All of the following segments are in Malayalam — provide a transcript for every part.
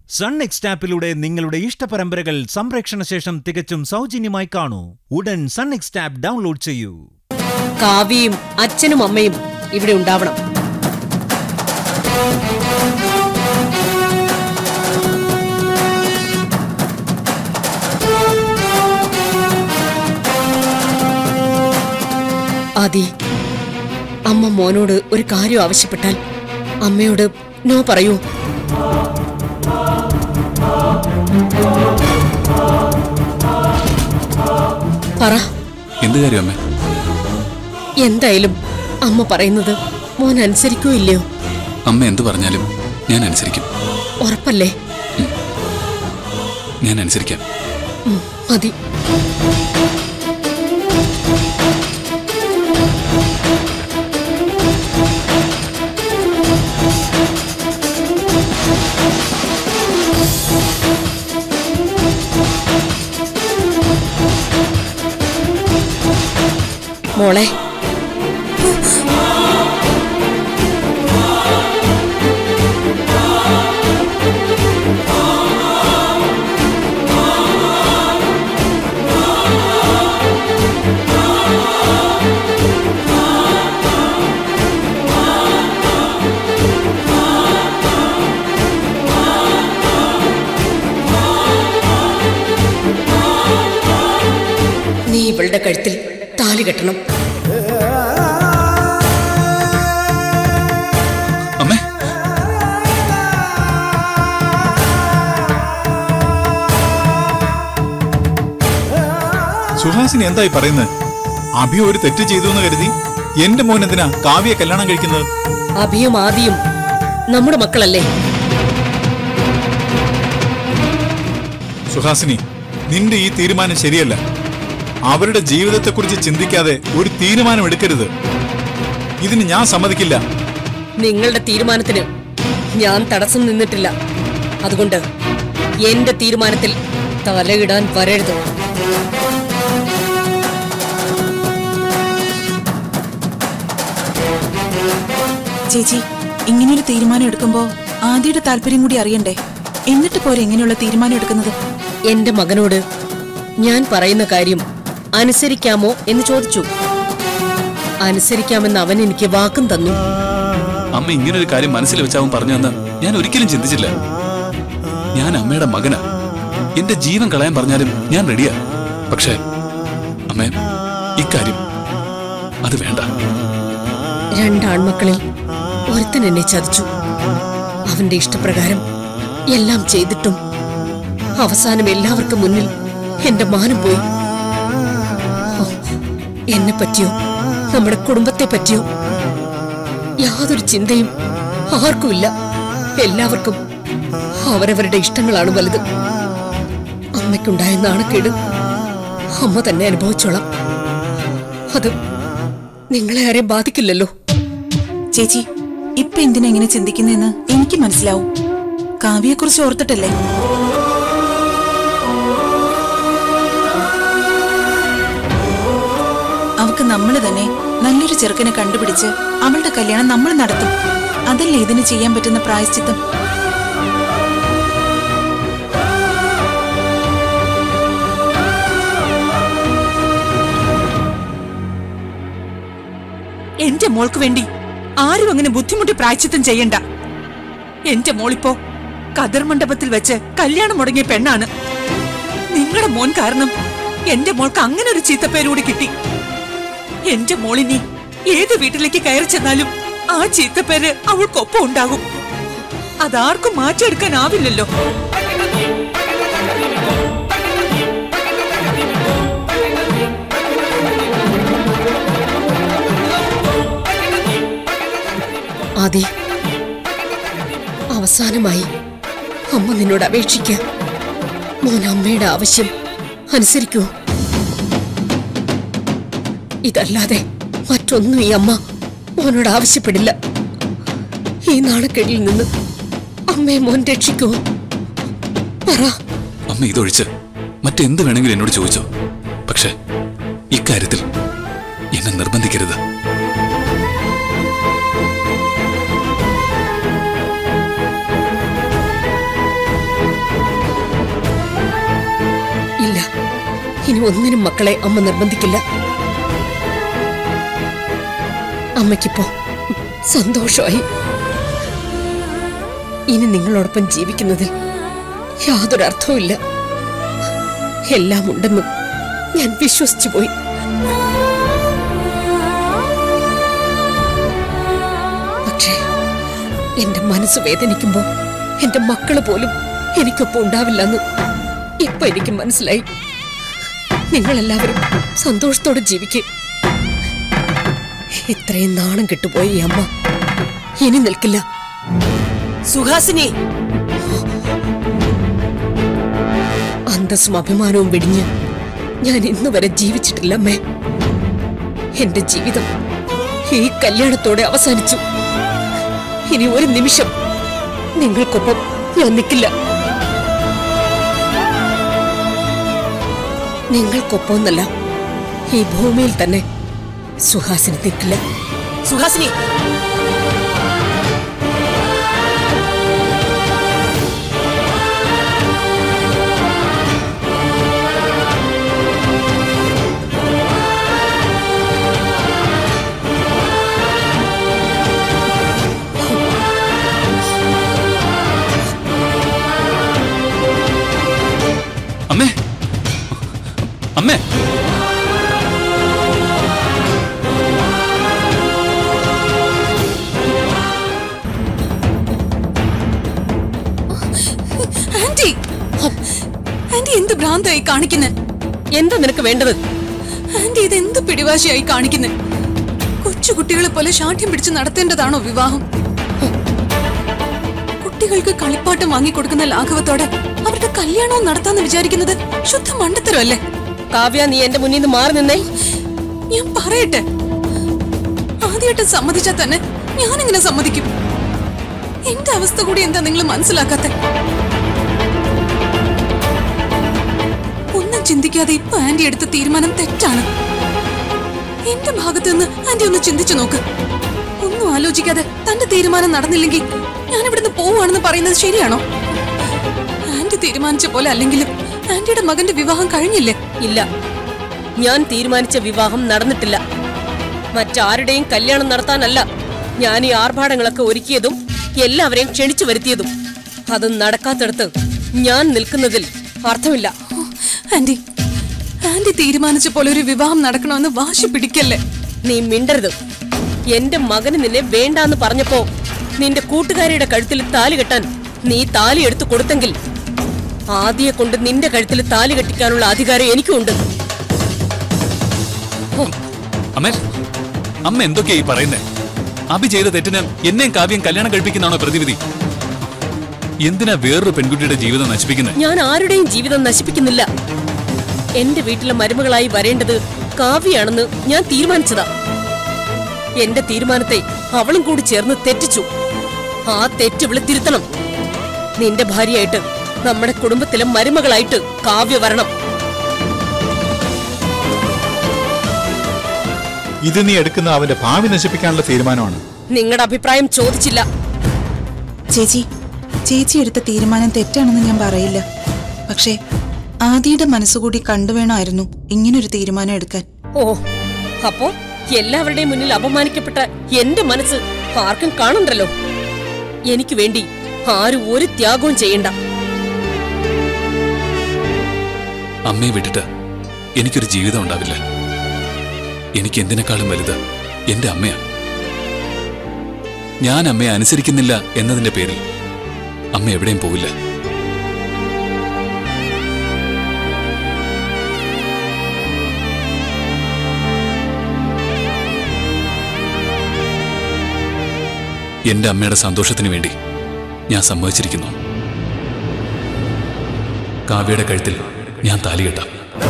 സൺ എക്സ്റ്റാപ്പിലൂടെ നിങ്ങളുടെ ഇഷ്ടപരമ്പരകൾ സംപ്രേക്ഷണ ശേഷം തികച്ചും സൗജന്യമായി കാണൂ ഉടൻ സൺ എക്സ്റ്റാപ്പ് ഡൗൺലോഡ് ചെയ്യൂ കാവ്യയും അച്ഛനും അമ്മയും ഇവിടെ ഉണ്ടാവണം ആദി അമ്മ മോനോട് ഒരു കാര്യം ആവശ്യപ്പെട്ടാൽ അമ്മയോട് നോ പറയൂ പറ എന്ത് കാര്യം അമ്മേ എന്തായാലും അമ്മ പറയുന്നത് മോൻ അനുസരിക്കോ ഇല്ലയോ അമ്മ എന്ത് പറഞ്ഞാലും ഞാൻ അനുസരിക്കും ഉറപ്പല്ലേ ഞാൻ അനുസരിക്കാം ഉം, മതി മോളെ നീ ഇവളുടെ കഴുത്തിൽ താലി കെട്ടണം അമ്മേ സുഹാസിനി എന്തായി പറയുന്നത് അഭി ഒരു തെറ്റ് ചെയ്തു എന്ന് കരുതി എന്റെ മോൻ എന്തിനാ കാവ്യെ കല്യാണം കഴിക്കുന്നത് അഭിയും ആദിയും നമ്മുടെ മക്കളല്ലേ സുഹാസിനി നിന്റെ ഈ തീരുമാനം ശരിയല്ല അവരുടെ ജീവിതത്തെക്കുറിച്ച് ചിന്തിക്കാതെ ഒരു തീരുമാനം എടുക്കരുത് ഇതിന് ഞാൻ സമ്മതിക്കില്ല നിങ്ങളുടെ തീരുമാനത്തിന് ഞാൻ തടസ്സം നിന്നിട്ടില്ല അതുകൊണ്ട് എന്റെ തീരുമാനത്തിൽ തലയിടാൻ വരരുത് ചേച്ചി ഇങ്ങനൊരു തീരുമാനം എടുക്കുമ്പോ ആദ്യയുടെ താല്പര്യം കൂടി അറിയണ്ടേ എന്നിട്ട് പോരെ ഇങ്ങനെയുള്ള തീരുമാനം എടുക്കുന്നത് എന്റെ മകനോട് ഞാൻ പറയുന്ന കാര്യം അനുസരിക്കാമോ എന്ന് ചോദിച്ചു അനുസരിക്കാമെന്ന് അവൻ എനിക്ക് വാക്കും തന്നു അമ്മ ഇങ്ങനൊരു കാര്യം മനസ്സിൽ വെച്ചാവും പറഞ്ഞു എന്ന് ഞാൻ ഒരിക്കലും ചിന്തിച്ചില്ല ഞാൻ അമ്മയുടെ മകനാ എന്റെ ജീവൻ കളയാൻ പറഞ്ഞാലും ഞാൻ റെഡിയാ പക്ഷേ അമ്മേ ഇക്കാര്യം അത് വേണ്ട രണ്ടാൺമക്കളിൽ ഒരുത്തൻ എന്നെ ചതിച്ചു അവന്റെ ഇഷ്ടപ്രകാരം എല്ലാം ചെയ്തിട്ടും അവസാനം എല്ലാവർക്കും മുന്നിൽ എന്റെ മാനം പോയി ഓ, എന്നെ പറ്റിയോ നമ്മുടെ കുടുംബത്തെ പറ്റിയോ യാതൊരു ചിന്തയും ആർക്കുമില്ല എല്ലാവർക്കും അവരവരുടെ ഇഷ്ടങ്ങളാണ് വലുത് അമ്മയ്ക്കുണ്ടായ നാണക്കേട് അമ്മ തന്നെ അനുഭവിച്ചോളാം അത് നിങ്ങളെ ആരെയും ബാധിക്കില്ലല്ലോ ചേച്ചി ഇപ്പൊ എന്തിനാ ഇങ്ങനെ ചിന്തിക്കുന്നതെന്ന് എനിക്ക് മനസ്സിലാവും കാവ്യയെക്കുറിച്ച് ഓർത്തിട്ടല്ലേ അവക്ക് നമ്മൾ തന്നെ നല്ലൊരു ചെറുക്കനെ കണ്ടുപിടിച്ച് അവളുടെ കല്യാണം നമ്മൾ നടത്തും അതല്ലേ ഇതിന് ചെയ്യാൻ പറ്റുന്ന പ്രായശ്ചിത്തം എന്റെ മോൾക്ക് വേണ്ടി ആരും അങ്ങനെ ബുദ്ധിമുട്ടി പ്രായച്ചിത്തം ചെയ്യണ്ട എന്റെ മോളിപ്പോ കതിർ മണ്ഡപത്തിൽ വെച്ച് കല്യാണം മുടങ്ങിയ പെണ്ണാണ് നിങ്ങളുടെ മോൻ കാരണം എന്റെ മോൾക്ക് അങ്ങനെ ഒരു ചീത്തപ്പേരൂടി കിട്ടി എന്റെ മോളിനി ഏത് വീട്ടിലേക്ക് കയറി ചെന്നാലും ആ ചീത്തപ്പേര് അവൾക്കൊപ്പം ഉണ്ടാകും അതാർക്കും മാറ്റിയെടുക്കാനാവില്ലല്ലോ ആദി അവസാനമായി അമ്മ നിന്നോട് അപേക്ഷിക്ക മോൻ അമ്മയുടെ ആവശ്യം അനുസരിക്കൂ ഇതല്ലാതെ മറ്റൊന്നും ഈ അമ്മ മോനോട് ആവശ്യപ്പെടില്ല ഈ നാണക്കേടിൽ നിന്ന് അമ്മയെ മോൻ രക്ഷിക്കൂ പറ അമ്മ ഇതൊഴിച്ച് മറ്റെന്ത് വേണമെങ്കിലും എന്നോട് ചോദിച്ചോ പക്ഷേ ഇക്കാര്യത്തിൽ എന്നെ നിർബന്ധിക്കരുത് ഇനി ഒന്നിനും മക്കളെ അമ്മ നിർബന്ധിക്കില്ല അമ്മയ്ക്കിപ്പോ സന്തോഷമായി ഇനി നിങ്ങളോടൊപ്പം ജീവിക്കുന്നതിൽ യാതൊരു അർത്ഥവുമില്ല എല്ലാം ഉണ്ടെന്നും ഞാൻ വിശ്വസിച്ചു പോയി പക്ഷേ എന്റെ മനസ്സ് വേദനിക്കുമ്പോ എന്റെ മക്കള് പോലും എനിക്കൊപ്പം ഉണ്ടാവില്ലെന്ന് ഇപ്പൊ എനിക്ക് മനസ്സിലായി നിങ്ങളെല്ലാവരും സന്തോഷത്തോടെ ജീവിക്കും ഇത്രയും നാണം കെട്ടുപോയി ഈ അമ്മ ഇനി നിൽക്കില്ല സുഹാസിനി അന്തസ്സും അഭിമാനവും വെടിഞ്ഞ് ഞാൻ ഇന്ന് വരെ ജീവിച്ചിട്ടില്ല അമ്മേ എന്റെ ജീവിതം ഈ കല്യാണത്തോടെ അവസാനിച്ചു ഇനി ഒരു നിമിഷം നിങ്ങൾക്കൊപ്പം ഞാൻ നിൽക്കില്ല നിങ്ങൾക്കൊപ്പം എന്നല്ല ഈ ഭൂമിയിൽ തന്നെ സുഹാസിനി നിൽക്കില്ല സുഹാസിനി അമ്മേ അമ്മേ ആന്റി ആന്റി എന്ത് ഭ്രാന്തായി കാണിക്കുന്നെ എന്താ നിനക്ക് വേണ്ടത് ആന്റി ഇത് എന്ത് പിടിവാശിയായി കാണിക്കുന്നെ കൊച്ചു കുട്ടികളെ പോലെ ശാഠ്യം പിടിച്ച് നടത്തേണ്ടതാണോ വിവാഹം കുട്ടികൾക്ക് കളിപ്പാട്ടം വാങ്ങിക്കൊടുക്കുന്ന ലാഘവത്തോടെ അവരുടെ കല്യാണവും നടത്താന്ന് വിചാരിക്കുന്നത് ശുദ്ധ മണ്ടത്തരമല്ലേ കാവ്യ നീ എന്റെ മുന്നിൽ നിന്ന് മാറി നിന്നേ ഞാൻ പറയട്ടെ ആദ്യമായിട്ട് സമ്മതിച്ചാൽ തന്നെ ഞാനെങ്ങനെ സമ്മതിക്കും എന്റെ അവസ്ഥ കൂടി എന്താ നിങ്ങൾ മനസ്സിലാക്കാത്ത ഒന്നും ചിന്തിക്കാതെ ഇപ്പൊ ആന്റി എടുത്ത തീരുമാനം തെറ്റാണ് എന്റെ ഭാഗത്ത് നിന്ന് ആന്റി ഒന്ന് ചിന്തിച്ചു നോക്ക് ഒന്നും ആലോചിക്കാതെ തന്റെ തീരുമാനം നടന്നില്ലെങ്കിൽ ഞാൻ ഇവിടുന്ന് പോവാണെന്ന് പറയുന്നത് ശരിയാണോ ആന്റി തീരുമാനിച്ച പോലെ അല്ലെങ്കിലും ആന്റിയുടെ മകന്റെ വിവാഹം കഴിഞ്ഞില്ലേ ഇല്ല ഞാൻ തീരുമാനിച്ച വിവാഹം നടന്നിട്ടില്ല മറ്റാരുടെയും കല്യാണം നടത്താനല്ല ഞാൻ ഈ ആർഭാടങ്ങളൊക്കെ ഒരുക്കിയതും എല്ലാവരെയും ക്ഷണിച്ചു വരുത്തിയതും അത് നടക്കാത്തടത്ത് ഞാൻ നിൽക്കുന്നതിൽ അർത്ഥമില്ല ഓ, ആന്റി ആന്റി തീരുമാനിച്ച പോലെ ഒരു വിവാഹം നടക്കണമെന്ന് വാശി പിടിക്കല്ലേ നീ മിണ്ടരുത് എന്റെ മകന് നിന്നെ വേണ്ടാന്ന് പറഞ്ഞപ്പോ നിന്റെ കൂട്ടുകാരിയുടെ കഴുത്തിൽ താലി കെട്ടാൻ നീ താലി എടുത്തു കൊടുത്തെങ്കിൽ ആദ്യെ കൊണ്ട് നിന്റെ കഴുത്തിൽ താലി കെട്ടിക്കാനുള്ള അധികാരം എനിക്കുണ്ട് അമ്മേ അമ്മ എന്തൊക്കെയാ ഈ പറയുന്നേ അഭി ചെയ്ത തെറ്റിന് എന്നെയും കാവ്യം കല്യാണം കഴിപ്പിക്കുന്നതാണോ പ്രതിവിധി എന്തിനാ വേറൊരു പെൺകുട്ടിയുടെ ജീവിതം നശിപ്പിക്കുന്നത് ഞാൻ ആരുടെയും ജീവിതം നശിപ്പിക്കുന്നില്ല എന്റെ വീട്ടിലെ മരുമകളായി വരേണ്ടത് കാവ്യാണെന്ന് ഞാൻ തീരുമാനിച്ചതാ എന്റെ തീരുമാനത്തെ അവളും കൂടി ചേർന്ന് തെറ്റിച്ചു ആ തെറ്റ് ഇവള് തിരുത്തണം നിന്റെ ഭാര്യയായിട്ട് നമ്മുടെ കുടുംബത്തിലെ മരുമകളായിട്ട് കാവ്യ വരണം ഇത് നീ എടുക്കുന്ന അവന്റെ ഭാവി നശിപ്പിക്കാനുള്ള തീരുമാനമാണ് നിങ്ങളുടെ അഭിപ്രായം ചോദിച്ചില്ല ചേച്ചി ചേച്ചി എടുത്ത തീരുമാനം തെറ്റാണെന്ന് ഞാൻ പറയില്ല പക്ഷേ ആദിയുടെ മനസ്സുകൂടി കണ്ടുവേണമായിരുന്നു ഇങ്ങനൊരു തീരുമാനം എടുക്കാൻ ഓ അപ്പോ എല്ലാവരുടെയും മുന്നിൽ അപമാനിക്കപ്പെട്ട എന്റെ മനസ്സ് ആർക്കും കാണണ്ടല്ലോ എനിക്ക് വേണ്ടി ആരും ഒരു ത്യാഗവും ചെയ്യണ്ട അമ്മയെ വിട്ടിട്ട് എനിക്കൊരു ജീവിതം ഉണ്ടാവില്ല എനിക്ക് എന്തിനേക്കാളും വലുത് എന്റെ അമ്മയാ ഞാൻ അമ്മയെ അനുസരിക്കുന്നില്ല എന്നതിന്റെ പേരിൽ അമ്മ എവിടെയും പോവില്ല എന്റെ അമ്മയുടെ സന്തോഷത്തിന് വേണ്ടി ഞാൻ സമ്മതിച്ചിരിക്കുന്നു കാവ്യയുടെ കഴുത്തിൽ ഞാൻ താലി കെട്ടാം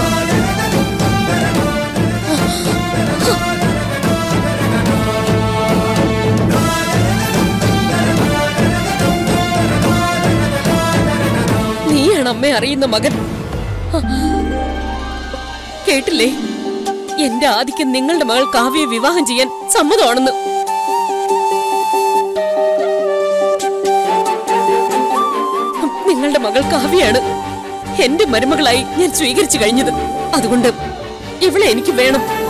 നീയാണ് അമ്മയെ അറിയുന്ന മകൻ ഹ. കേട്ടില്ലേ എന്റെ ആദിക്ക് നിങ്ങളുടെ മകൾ കാവ്യയെ വിവാഹം ചെയ്യാൻ സമ്മതമാണെന്ന് നിങ്ങളുടെ മകൾ കാവ്യയാണ് എന്റെ മരുമകളായി ഞാൻ സ്വീകരിച്ചു കഴിഞ്ഞത് അതുകൊണ്ട് ഇവളെ എനിക്ക് വേണം